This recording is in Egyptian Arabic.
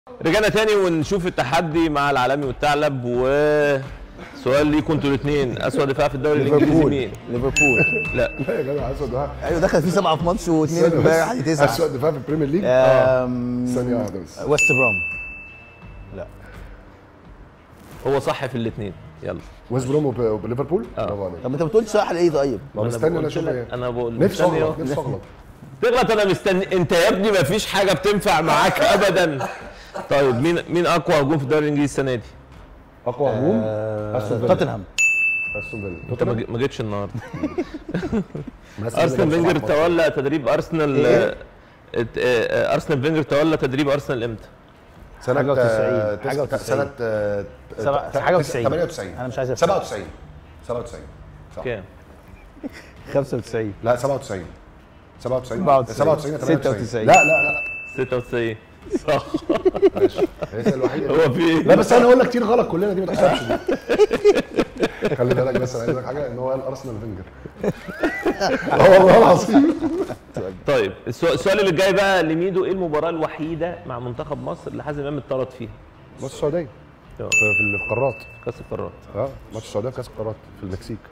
رجعنا تاني ونشوف التحدي مع العالمي والثعلب وسؤال ليكم انتوا الاثنين اسوأ دفاع في الدوري الانجليزي ليفربول مين؟ ليفربول لا لا يا جدع اسود دفاع ايوه دخل فيه سبعه في ماتش واثنين استنى بس. امبارح دي تسعه اسود دفاع في البريمير ليج آم، ثانيه واحده بس ويست بروم لا هو صح في الاثنين يلا ويست بروم وب- وليفربول آه. برافو عليك طب انت ما بتقولش صح ليه طيب؟ ما أنا مستني انا قلت اشوف لك- ايه انا بقول نفسي مستني اغلط أهو. نفسي اغلط تغلط انا مستني انت يا ابني ما فيش حاجه بتنفع معاك ابدا طيب مين مين اقوى هجوم في الدوري الانجليزي السنه دي؟ اقوى هجوم آه، أستون فيلا. توتنهام استون فيلا انت ما ج- ما جيتش النهارده مثلا ارسنال بصراحة فينجر ماتش. تولى تدريب ارسنال إيه؟ ات- آه، ارسنال فينجر تولى تدريب ارسنال امتى؟ سنة حاجة وتسعين. آه، تس- حاجة وتسعين. سنة آه، سبعة- تس- حاجة تس- وتسعين. 98 أنا مش عايز أفتح. 97 97 صح كام؟ 95 لا 97 97 94. 97 98 96. لا لا لا 96 صح ماشي هي الوحيدة هو في ايه؟ لا بس انا قلنا كتير غلط كلنا دي ما تحسبش دي خلي بالك بس انا عايز لك حاجه ان هو قال ارسنال فينجر اه والله العظيم طيب السؤال السؤال اللي جاي بقى لميدو ايه المباراه الوحيده مع منتخب مصر اللي حازم امام اتطرد فيها؟ ماتش السعوديه يلا. في في القارات كاس القارات اه ماتش السعوديه في كاس القارات في المكسيك